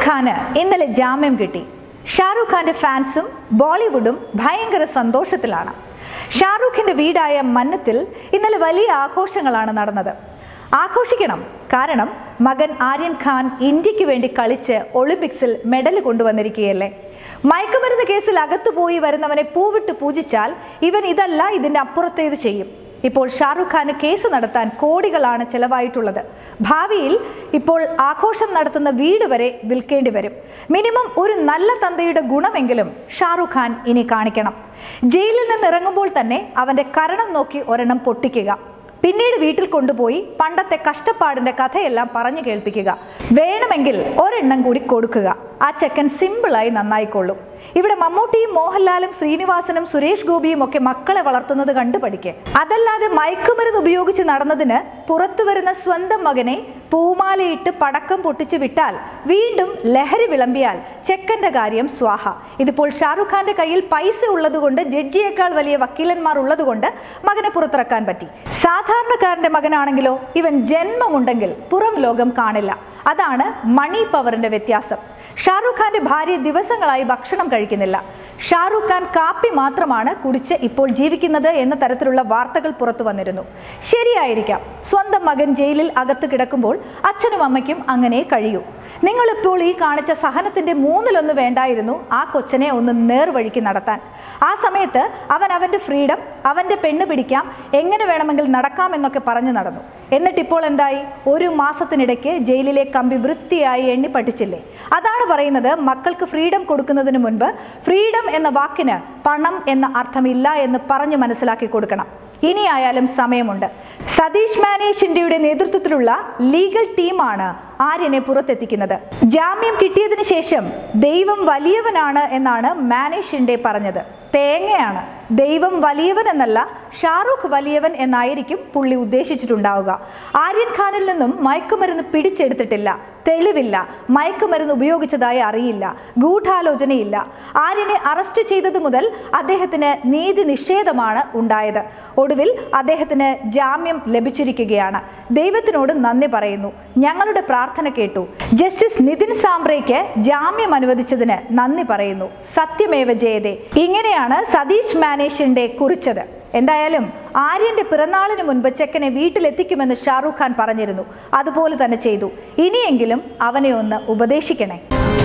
ഖാന് ഇന്നലെ ജാമ്യം കിട്ടി ഷാറുഖ് ഖാന്റെ ഫാൻസും ബോളിവുഡും ഭയങ്കര സന്തോഷത്തിലാണ് ഷാറുഖിന്റെ വീടായ മന്നത്തിൽ ഇന്നലെ വലിയ ആഘോഷങ്ങളാണ് നടന്നത് ആഘോഷിക്കണം കാരണം മകൻ ആര്യൻ ഖാൻ ഇന്ത്യക്ക് വേണ്ടി കളിച്ച് ഒളിമ്പിക്സിൽ മെഡൽ കൊണ്ടുവന്നിരിക്കുകയല്ലേ മയക്കുമരുന്ന് കേസിൽ അകത്തുപോയി വരുന്നവനെ പൂവിട്ട് പൂജിച്ചാൽ ഇവൻ ഇതല്ല ഇതിന്റെ അപ്പുറത്തേത് ചെയ്യും ഇപ്പോൾ ഷാറുഖ് ഖാന് കേസ് നടത്താൻ കോടികളാണ് ചെലവായിട്ടുള്ളത് ഭാവിയിൽ ഇപ്പോൾ ആഘോഷം നടത്തുന്ന വീട് വരെ വിൽക്കേണ്ടി വരും മിനിമം ഒരു നല്ല തന്തയുടെ ഗുണമെങ്കിലും ഷാറുഖ് ഖാൻ ഇനി കാണിക്കണം ജയിലിൽ നിന്ന് ഇറങ്ങുമ്പോൾ തന്നെ അവന്റെ കരണം നോക്കി ഒരെണ്ണം പൊട്ടിക്കുക പിന്നീട് വീട്ടിൽ കൊണ്ടുപോയി പണ്ടത്തെ കഷ്ടപ്പാടിന്റെ കഥയെല്ലാം പറഞ്ഞു കേൾപ്പിക്കുക വേണമെങ്കിൽ ഒരെണ്ണം കൂടി കൊടുക്കുക ആ ചെക്കൻ സിമ്പിളായി നന്നായിക്കൊള്ളും ഇവിടെ മമ്മൂട്ടിയും മോഹൻലാലും ശ്രീനിവാസനും സുരേഷ് ഗോപിയും ഒക്കെ മക്കളെ വളർത്തുന്നത് കണ്ടു പഠിക്ക് അതല്ലാതെ മയക്കുമരുന്ന് ഉപയോഗിച്ച് നടന്നതിന് പുറത്തു വരുന്ന സ്വന്തം മകനെ പൂമാലയിട്ട് പടക്കം പൊട്ടിച്ച് വിട്ടാൽ വീണ്ടും ലഹരി വിളമ്പിയാൽ ചെക്കന്റെ കാര്യം സ്വാഹ ഇതിപ്പോൾ ഷാറുഖ് ഖാന്റെ കയ്യിൽ പൈസ ഉള്ളതുകൊണ്ട് ജഡ്ജിയേക്കാൾ വലിയ വക്കീലന്മാർ ഉള്ളതുകൊണ്ട് മകനെ പുറത്തിറക്കാൻ പറ്റി സാധാരണക്കാരന്റെ മകനാണെങ്കിലോ ഇവൻ ജന്മമുണ്ടെങ്കിൽ പുറം ലോകം കാണില്ല അതാണ് മണി പവറിന്റെ വ്യത്യാസം ഷാറുഖ് ഖാന്റെ ഭാര്യ ദിവസങ്ങളായി ഭക്ഷണം കഴിക്കുന്നില്ല ഷാറുഖ് ഖാൻ കാപ്പി മാത്രമാണ് കുടിച്ച് ഇപ്പോൾ ജീവിക്കുന്നത് എന്ന തരത്തിലുള്ള വാർത്തകൾ പുറത്തു വന്നിരുന്നു ശരിയായിരിക്കാം സ്വന്തം മകൻ ജയിലിൽ അകത്ത് കിടക്കുമ്പോൾ അച്ഛനും അമ്മയ്ക്കും അങ്ങനെ കഴിയൂ നിങ്ങളിപ്പോൾ ഈ കാണിച്ച സഹനത്തിന്റെ മൂന്നിലൊന്ന് വേണ്ടായിരുന്നു ആ കൊച്ചനെ ഒന്ന് നേർവഴിക്ക് നടത്താൻ ആ സമയത്ത് അവൻ അവന്റെ ഫ്രീഡം അവന്റെ പെണ്ണ് പിടിക്കാം എങ്ങനെ വേണമെങ്കിൽ നടക്കാം എന്നൊക്കെ പറഞ്ഞു നടന്നു എന്നിട്ടിപ്പോൾ എന്തായി ഒരു മാസത്തിനിടയ്ക്ക് ജയിലിലെ കമ്പി വൃത്തിയായി എണ്ണി പഠിച്ചില്ലേ അതാണ് പറയുന്നത് മക്കൾക്ക് ഫ്രീഡം കൊടുക്കുന്നതിന് മുൻപ് ഫ്രീഡം എന്ന വാക്കിന് പണം എന്ന അർത്ഥമില്ല എന്ന് പറഞ്ഞു മനസ്സിലാക്കി കൊടുക്കണം ഇനിയായാലും സമയമുണ്ട് സതീഷ് മാനേജ് ഇന്ത്യയുടെ നേതൃത്വത്തിലുള്ള ലീഗൽ ടീമാണ് ആര്യനെ പുറത്തെത്തിക്കുന്നത് ജാമ്യം കിട്ടിയതിന് ശേഷം ദൈവം വലിയവനാണ് എന്നാണ് മാനേജ് ഇന്ത്യ പറഞ്ഞത് തേങ്ങയാണ് ദൈവം വലിയവൻ എന്നല്ല ഷാറൂഖ് വലിയവൻ എന്നായിരിക്കും പുള്ളി ഉദ്ദേശിച്ചിട്ടുണ്ടാവുക ആര്യൻ ഖാനിൽ നിന്നും മയക്കുമരുന്ന് പിടിച്ചെടുത്തിട്ടില്ല തെളിവില്ല മയക്കുമരുന്ന് ഉപയോഗിച്ചതായി അറിയില്ല ഗൂഢാലോചനയില്ല ആര്യനെ അറസ്റ്റ് ചെയ്തത് മുതൽ അദ്ദേഹത്തിന് നീതി നിഷേധമാണ് ഉണ്ടായത് ഒടുവിൽ അദ്ദേഹത്തിന് ജാമ്യം ലഭിച്ചിരിക്കുകയാണ് ദൈവത്തിനോട് നന്ദി പറയുന്നു ഞങ്ങളുടെ പ്രാർത്ഥന കേട്ടു ജസ്റ്റിസ് നിതിൻ സാംബ്രയ്ക്ക് ജാമ്യം അനുവദിച്ചതിന് നന്ദി പറയുന്നു സത്യമേവ ജയതേ ഇങ്ങനെയാണ് സതീഷ് മാനേഷിന്റെ കുറിച്ചത് എന്തായാലും ആര്യന്റെ പിറന്നാളിന് മുൻപ് ചെക്കനെ വീട്ടിലെത്തിക്കുമെന്ന് ഷാറൂഖ് ഖാൻ പറഞ്ഞിരുന്നു അതുപോലെ തന്നെ ചെയ്തു ഇനിയെങ്കിലും അവനെ ഒന്ന് ഉപദേശിക്കണേ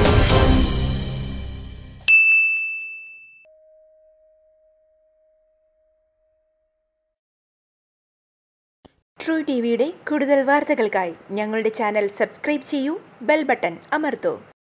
ട്രൂ ടി വിയുടെ കൂടുതൽ വാർത്തകൾക്കായി ഞങ്ങളുടെ ചാനൽ സബ്സ്ക്രൈബ് ചെയ്യൂ ബെൽ ബട്ടൺ അമർത്തൂ